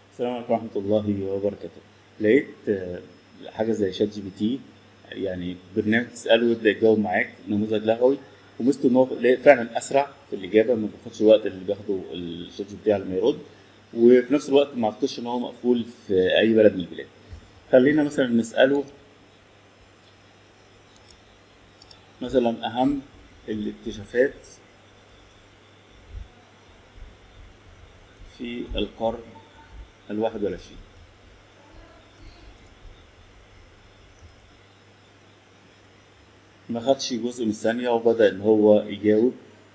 السلام عليكم ورحمة الله وبركاته لقيت آه، حاجة زي شات جي بي تي يعني برنامج تسأله ويبدأ يجاوب معاك نموذج لغوي وميزته إن هو فعلا أسرع في الإجابة ما بياخدش الوقت اللي بياخده الشات جي بي تي على ما يرد وفي نفس الوقت ما أعتقدش إن هو مقفول في أي بلد من البلاد خلينا مثلا نسأله مثلا أهم الاكتشافات في القرن الواحد والعشرين ما خدش جزء من الثانية وبدأ إن هو يجاوب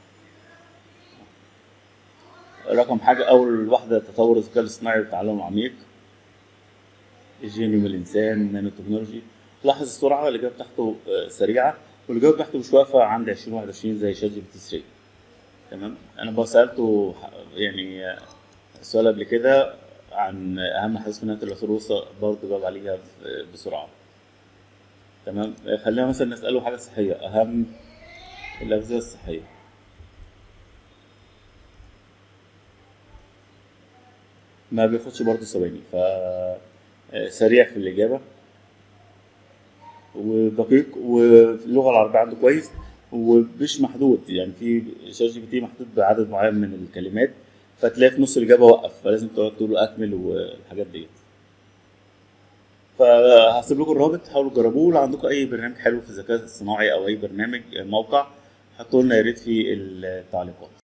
رقم حاجة أول واحدة تطور الذكاء الاصطناعي والتعلم العميق الجينيوم الإنسان نانو تكنولوجي لاحظ السرعة الإجابة بتاعته آه، سريعة والإجابة بتاعته مش واقفة عند 2021 زي شات جي بي تي 3 تمام أنا بقى سألته ح- يعني آه، السؤال قبل كده عن أهم حدث في نهاية العصور الوسطى برضه جاوب عليها ب- بسرعة تمام آه، خلينا مثلا نسأله حاجة صحية أهم الأغذية الصحية ما بياخدش برضه ثواني ف آه، سريع في الإجابة ودقيق واللغة العربية عنده كويس ومش محدود يعني في شات جي بي تي محدود بعدد معين من الكلمات فتلاقي في نص الإجابة وقف فلازم تقعد تقول له أكمل والحاجات ديت فهسيب لكم الرابط حاولوا تجربوه لو عندكم أي برنامج حلو في الذكاء الصناعي أو أي برنامج موقع حطوا لنا يا ريت في التعليقات